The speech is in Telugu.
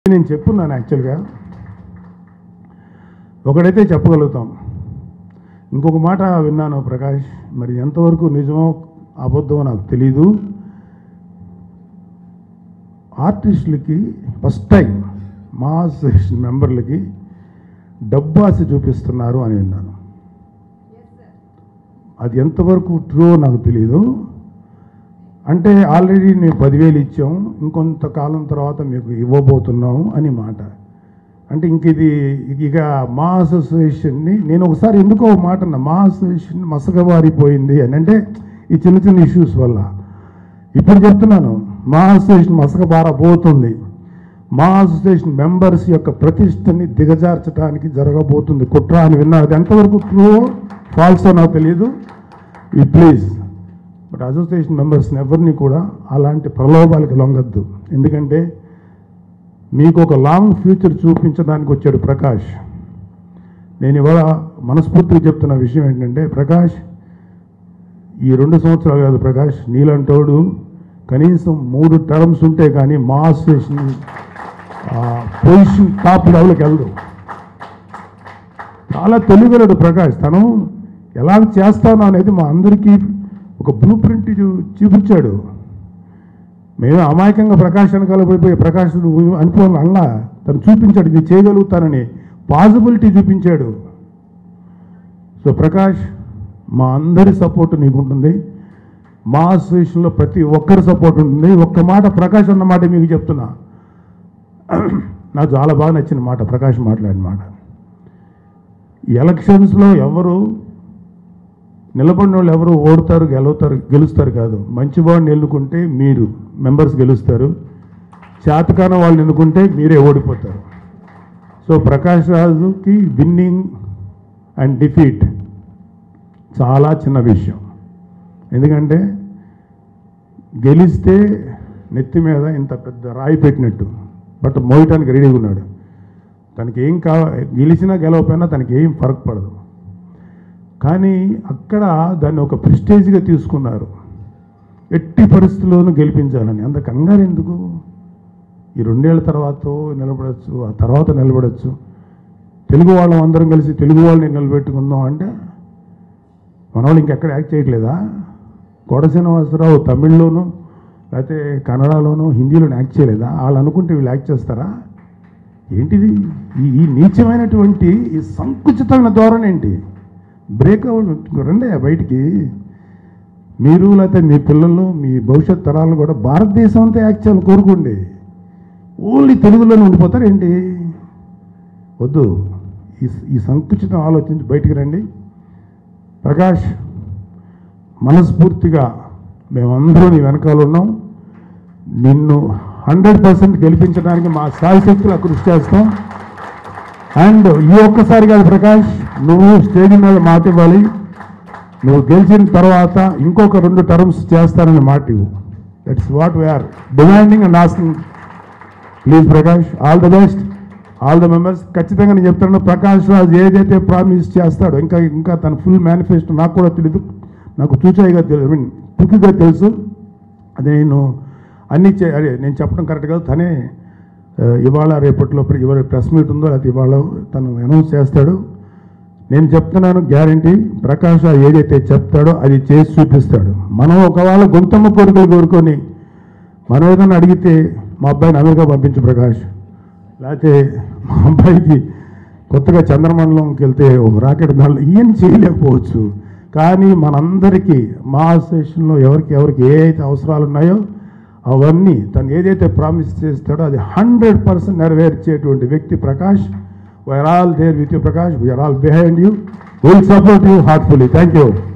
నేను చెప్పున్నాను యాక్చువల్గా ఒకడైతే చెప్పగలుగుతాం ఇంకొక మాట విన్నాను ప్రకాష్ మరి ఎంతవరకు నిజమో అబద్ధమో నాకు తెలీదు ఆర్టిస్టులకి ఫస్ట్ టైం మా అసోసియేషన్ మెంబర్లకి డబ్బు ఆశ చూపిస్తున్నారు అని విన్నాను అది ఎంతవరకు ట్రూ నాకు తెలియదు అంటే ఆల్రెడీ మేము పదివేలు ఇచ్చాం ఇంకొంతకాలం తర్వాత మీకు ఇవ్వబోతున్నాం అని మాట అంటే ఇంక ఇది ఇక మా అసోసియేషన్ని నేను ఒకసారి ఎందుకో ఒక మాట అన్నా మా అసోసియేషన్ మసకబారిపోయింది అని అంటే ఈ చిన్న చిన్న ఇష్యూస్ వల్ల ఇప్పుడు చెప్తున్నాను మా అసోసియేషన్ మసకబారబోతుంది మా అసోసియేషన్ మెంబర్స్ యొక్క ప్రతిష్టని దిగజార్చడానికి జరగబోతుంది కుట్ర అని విన్నారు అది ఎంతవరకు ట్రూ ఫాల్సో నాకు తెలియదు ఈ ప్లీజ్ బట్ అసోసియేషన్ మెంబర్స్ని ఎవరిని కూడా అలాంటి ప్రలోభాలకు లొంగద్దు ఎందుకంటే మీకు ఒక లాంగ్ ఫ్యూచర్ చూపించడానికి వచ్చాడు ప్రకాష్ నేను ఇవాళ మనస్ఫూర్తిగా చెప్తున్న విషయం ఏంటంటే ప్రకాష్ ఈ రెండు సంవత్సరాలు కాదు ప్రకాష్ నీలంటోడు కనీసం మూడు టర్మ్స్ ఉంటే కానీ మా అసోసియేషన్ పొజిషన్ టాప్ లెవెల్కి వెళ్దు చాలా తెలివిగలడు ప్రకాష్ తను ఎలా చేస్తాను అనేది మా అందరికీ ఒక బ్లూ ప్రింట్ చూ- చూపించాడు మేము అమాయకంగా ప్రకాష్ వెనకాల పడిపోయి ప్రకాష్ నువ్వు అనుకోవాలి అలా తను చూపించాడు ఇది చేయగలుగుతానని పాసిబిలిటీ చూపించాడు సో ప్రకాష్ మా అందరి సపోర్ట్ నీకు ఉంటుంది మా అసోసియేషన్లో ప్రతి ఒక్కరి సపోర్ట్ ఉంటుంది ఒక్క మాట ప్రకాష్ అన్న మాట మీకు చెప్తున్నా నాకు చాలా బాగా నచ్చిన మాట ప్రకాష్ మాట్లాడిన మాట ఈ ఎలక్షన్స్లో ఎవరు నిలబడిన వాళ్ళు ఎవరు ఓడతారు గెలుస్తారు గెలుస్తారు కాదు మంచివాడిని ఎన్నుకుంటే మీరు మెంబర్స్ గెలుస్తారు చేతకాన వాళ్ళని ఎన్నుకుంటే మీరే ఓడిపోతారు సో ప్రకాష్ రాజుకి విన్నింగ్ అండ్ డిఫీట్ చాలా చిన్న విషయం ఎందుకంటే గెలిస్తే నెత్తి మీద ఇంత పెద్ద రాయి పెట్టినట్టు బట్ మోయటానికి రెడీగా ఉన్నాడు తనకి ఏం కావ గెలిచినా గెలవకపోయినా తనకి ఏం ఫరక్ పడదు కానీ అక్కడ దాన్ని ఒక ప్రిస్టేజ్గా తీసుకున్నారు ఎట్టి పరిస్థితుల్లోనూ గెలిపించాలని అంత కంగారు ఎందుకు ఈ రెండేళ్ల తర్వాత నిలబడచ్చు ఆ తర్వాత నిలబడచ్చు తెలుగు వాళ్ళం అందరం కలిసి తెలుగు వాళ్ళని నిలబెట్టుకుందాం అంటే మన వాళ్ళు ఇంకెక్కడ యాక్ట్ చేయట్లేదా కోట శ్రీనివాసరావు తమిళ్లోను లేకపోతే కన్నడలోను హిందీలోను యాక్ట్ చేయలేదా వాళ్ళు అనుకుంటే వీళ్ళు యాక్ట్ చేస్తారా ఏంటిది ఈ ఈ నీచమైనటువంటి ఈ సంకుచితమైన ధోరణి ఏంటి బ్రేక్ అవ్వ రండి బయటికి మీరు లేకపోతే మీ పిల్లలు మీ భవిష్యత్ తరాలు కూడా భారతదేశం అంతా యాక్ట్ చేయాలని కోరుకోండి ఓన్లీ తెలుగులోనే ఉండిపోతారు ఏంటి వద్దు ఈ ఈ సంకుచితం ఆలోచించి బయటికి రండి ప్రకాష్ మనస్ఫూర్తిగా మేమందరూ నీ వెనకాల ఉన్నాం నిన్ను హండ్రెడ్ పర్సెంట్ గెలిపించడానికి మా శాయశక్తులు కృషి చేస్తాం అండ్ ఈ ఒక్కసారి కాదు ప్రకాష్ నువ్వు స్టేజ్ మీద మాట ఇవ్వాలి నువ్వు గెలిచిన తర్వాత ఇంకొక రెండు టర్మ్స్ చేస్తానని మాట ఇవ్వు that's what we're demanding and asking please Prakash all the best all the members ఖచ్చితంగా నేను చెప్తాను ప్రకాష్ రాజ్ ఏదైతే ప్రామిస్ చేస్తాడో ఇంకా ఇంకా తన ఫుల్ మేనిఫెస్టో నాకు కూడా తెలియదు నాకు చూచాయిగా తెలుసు ఐ మీన్ క్విక్గా తెలుసు అది నేను అన్ని చే అదే నేను చెప్పడం కరెక్ట్ కాదు తనే ఆ, ఇవాళ రేపట్లో ప్ర- ఇవాళ ప్రెస్ మీట్ ఉందో లేకపోతే ఇవాళ తను అనౌన్స్ చేస్తాడు నేను చెప్తున్నాను గ్యారంటీ ప్రకాష్ రాజ్ ఏదైతే చెప్తాడో అది చేసి చూపిస్తాడు మనం ఒకవేళ గొంతమ్మ కోరికలు కోరుకొని మనం ఏదైనా అడిగితే మా అబ్బాయిని అమెరికా పంపించు ప్రకాష్ లేకపోతే మా అబ్బాయికి కొత్తగా చంద్రమండలంకి వెళ్తే ఒక రాకెట్ దానిలో ఏం చేయలేకపోవచ్చు కానీ మనందరికీ మా అసోసియేషన్లో ఎవరికి ఎవరికి ఏ అయితే అవసరాలు ఉన్నాయో అవన్నీ తను ఏదైతే ప్రామిస్ చేస్తాడో అది హండ్రెడ్ పర్సెంట్ నెరవేర్చేటువంటి వ్యక్తి Prakash we're all there with you Prakash we're all behind you will support you heartfully thank you